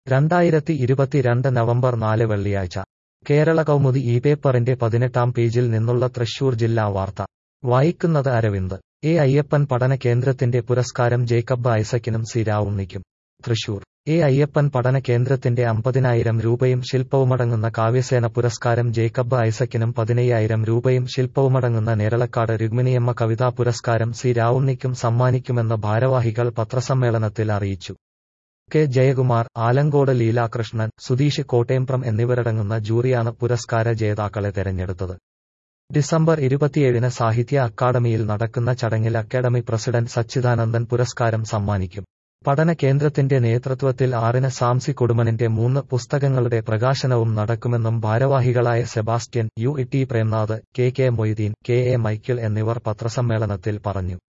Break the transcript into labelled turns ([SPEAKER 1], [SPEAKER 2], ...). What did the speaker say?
[SPEAKER 1] രണ്ടായിരത്തി ഇരുപത്തിരണ്ട് നവംബർ നാല് വെള്ളിയാഴ്ച കേരള കൗമുദി ഈ പേപ്പറിന്റെ പതിനെട്ടാം പേജിൽ നിന്നുള്ള തൃശൂർ ജില്ലാ വാർത്ത വായിക്കുന്നത് അരവിന്ദ് എ അയ്യപ്പൻ പഠന കേന്ദ്രത്തിന്റെ പുരസ്കാരം ജേക്കബ് ഐസക്കിനും സി രാവുണ്ണിക്കും തൃശൂർ എ അയ്യപ്പൻ പഠന കേന്ദ്രത്തിന്റെ അമ്പതിനായിരം രൂപയും ശില്പവുമടങ്ങുന്ന കാവ്യസേന പുരസ്കാരം ജേക്കബ് ഐസക്കിനും പതിനയ്യായിരം രൂപയും ശില്പവുമടങ്ങുന്ന നേരളക്കാട് രുക്മിണിയമ്മ കവിതാ പുരസ്കാരം സി രാവുണ്ണിക്കും സമ്മാനിക്കുമെന്ന് ഭാരവാഹികൾ പത്രസമ്മേളനത്തിൽ അറിയിച്ചു കെ ജയകുമാർ ആലങ്കോട് ലീലാകൃഷ്ണൻ സുധീഷ് കോട്ടയംപ്രം എന്നിവരടങ്ങുന്ന ജൂറിയാണ് പുരസ്കാര ജേതാക്കളെ തെരഞ്ഞെടുത്തത് ഡിസംബർ ഇരുപത്തിയേഴിന് സാഹിത്യ അക്കാദമിയിൽ നടക്കുന്ന ചടങ്ങിൽ അക്കാദമി പ്രസിഡന്റ് സച്ചിദാനന്ദൻ പുരസ്കാരം സമ്മാനിക്കും പഠന കേന്ദ്രത്തിന്റെ നേതൃത്വത്തിൽ ആറിന് സാംസി കുടുംബനിന്റെ മൂന്ന് പുസ്തകങ്ങളുടെ പ്രകാശനവും നടക്കുമെന്നും ഭാരവാഹികളായ Sebastian U T Premnath K K Moideen K A Michael എന്നിവർ പത്രസമ്മേളനത്തിൽ പറഞ്ഞു